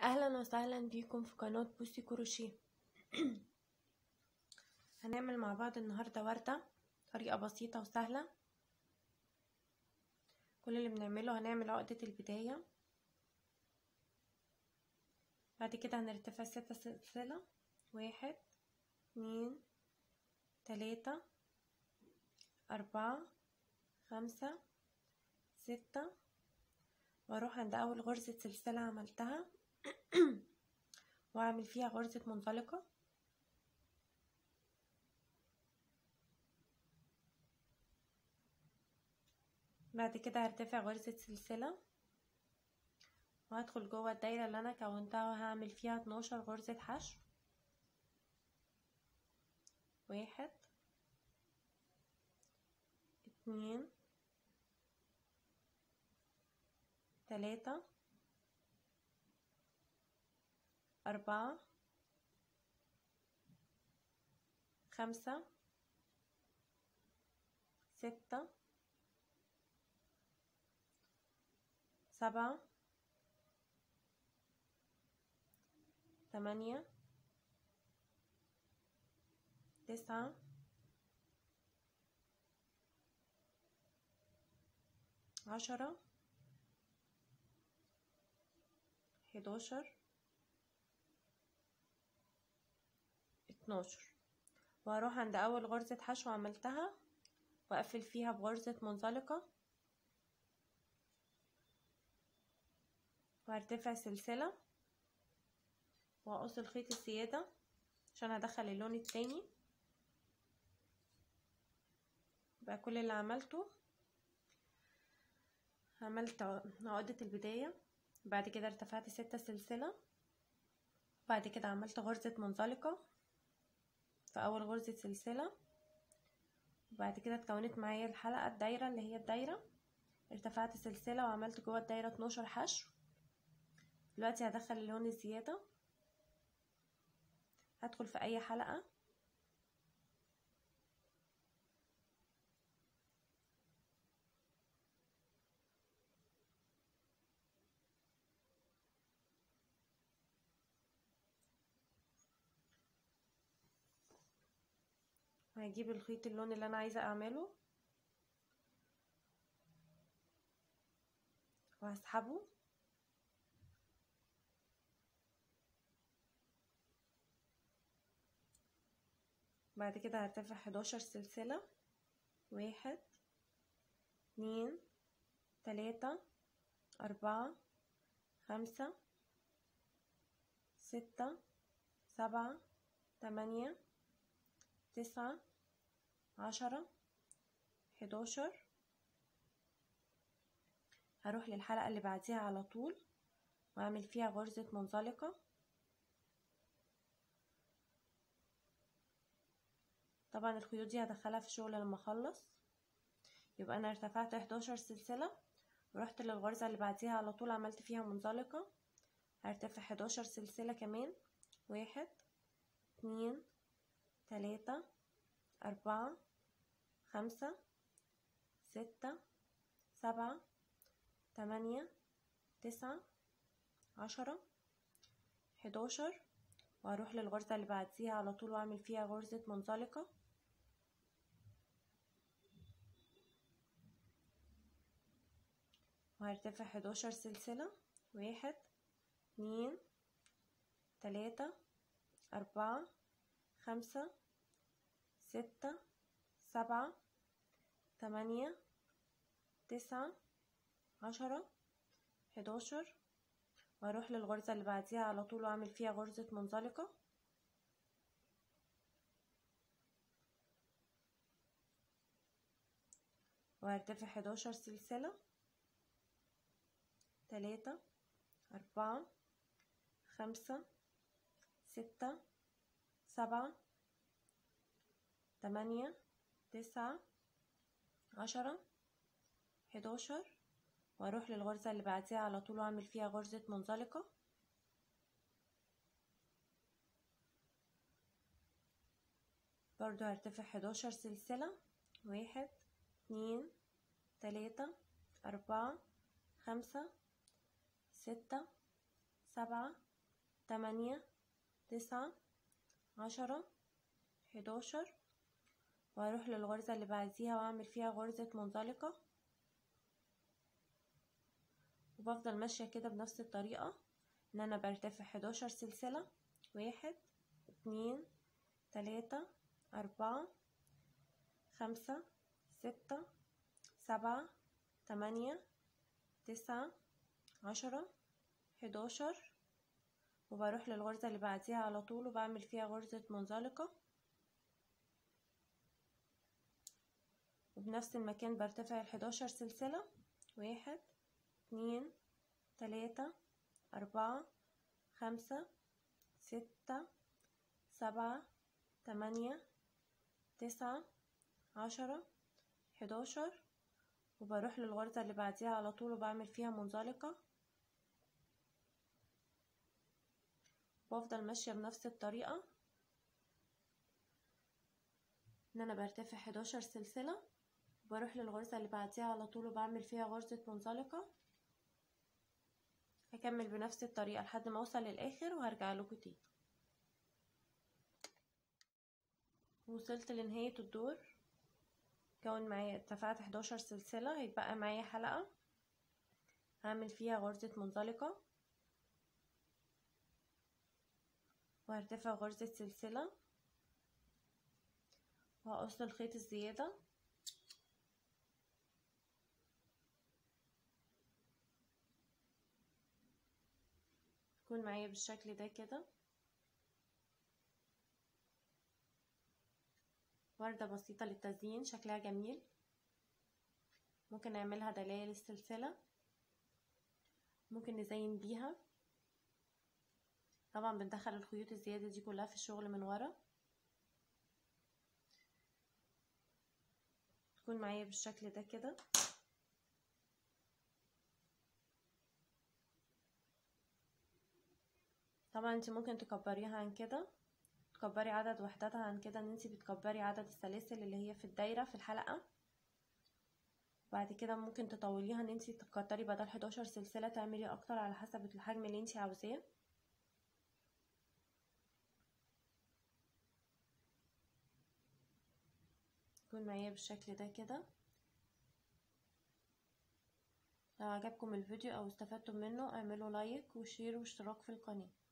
اهلا وسهلا بيكم في قناة بوسي كروشيه هنعمل مع بعض النهاردة وردة طريقة بسيطة وسهلة كل اللي بنعمله هنعمل عقدة البداية بعد كده هنرتفع ستة سلسلة واحد اتنين تلاتة أربعة خمسة ستة واروح عند اول غرزة سلسلة عملتها واعمل فيها غرزة منطلقة بعد كده هرتفع غرزة سلسلة وهدخل جوه الدايرة اللي انا كونتها وهعمل فيها اتناشر غرزة حشو واحد اتنين تلاتة أربعة خمسة ستة سبعة ثمانية تسعة عشرة حداشر اتناشر وهروح عند اول غرزة حشو عملتها واقفل فيها بغرزة منزلقة وهرتفع سلسلة واقص الخيط الزيادة عشان هدخل اللون التاني بقى كل اللي عملته عملت عقدة البداية بعد كده ارتفعت ستة سلسلة بعد كده عملت غرزة منزلقة في اول غرزة سلسلة وبعد كده اتكونت معايا الحلقة الدايرة اللي هي الدايرة ارتفعت سلسلة وعملت جوه الدايرة اتناشر حشو دلوقتي هدخل اللون الزيادة هدخل في اي حلقة هجيب الخيط اللون اللي انا عايزه اعمله وهسحبه بعد كده هرتفع حداشر سلسلة واحد اتنين تلاتة أربعة خمسة ستة سبعة تمانية تسعة عشرة حداشر هروح للحلقة اللي بعديها على طول واعمل فيها غرزة منزلقة طبعا الخيوط دي هدخلها في الشغل لما اخلص يبقى انا ارتفعت 11 سلسلة ورحت للغرزة اللي بعديها على طول عملت فيها منزلقة هرتفع 11 سلسلة كمان واحد اتنين تلاتة أربعة خمسة ستة سبعة تمانية تسعة عشرة حداشر وهروح للغرزة اللي بعديها على طول واعمل فيها غرزة منزلقة وهرتفع حداشر سلسلة واحد اتنين تلاتة أربعة خمسة ستة سبعة تمانية تسعة عشرة حداشر واروح للغرزة اللي بعديها على طول واعمل فيها غرزة منزلقة وهرتفع حداشر سلسلة تلاتة أربعة خمسة ستة سبعة تمانية تسعة عشرة حداشر واروح للغرزة اللي بعديها على طول واعمل فيها غرزة منزلقة برضو هرتفع حداشر سلسلة واحد اتنين تلاتة أربعة خمسة ستة سبعة تمانية تسعة عشرة حداشر وهروح للغرزة اللي بعديها واعمل فيها غرزة منزلقة وبفضل ماشية كده بنفس الطريقة ان انا برتفع حداشر سلسلة واحد اتنين تلاتة اربعة خمسة ستة سبعة تمانية تسعة عشرة حداشر وبروح للغرزة اللي بعديها على طول وبعمل فيها غرزة منزلقة وبنفس المكان برتفع الحداشر سلسلة واحد اتنين تلاتة أربعة خمسة ستة سبعة تمانية تسعة عشرة حداشر وبروح للغرزة اللي بعديها على طول وبعمل فيها منزلقة وافضل ماشية بنفس الطريقة ان انا برتفع حداشر سلسلة وبروح للغرزة اللي بعديها على طول وبعمل فيها غرزة منزلقة هكمل بنفس الطريقة لحد ما اوصل للاخر وهرجع لكم تاني وصلت لنهاية الدور كون معايا ارتفعت حداشر سلسلة هيتبقى معايا حلقة هعمل فيها غرزة منزلقة وهرتفع غرزة سلسلة وهقص الخيط الزيادة يكون معايا بالشكل ده كده وردة بسيطة للتزيين شكلها جميل ممكن نعملها دلائل السلسلة ممكن نزين بيها طبعا بندخل الخيوط الزيادة دي كلها في الشغل من ورا تكون معايا بالشكل ده كده طبعا انت ممكن تكبريها عن كده تكبري عدد وحداتها عن كده ان انت بتكبري عدد السلاسل اللي هي في الدايرة في الحلقة بعد كده ممكن تطوليها ان انت تكتري بدل 11 سلسلة تعملي اكتر على حسب الحجم اللي انت عاوزاه يكون معايا بالشكل ده كده لو عجبكم الفيديو او استفدتم منه اعملوا لايك وشير واشتراك في القناه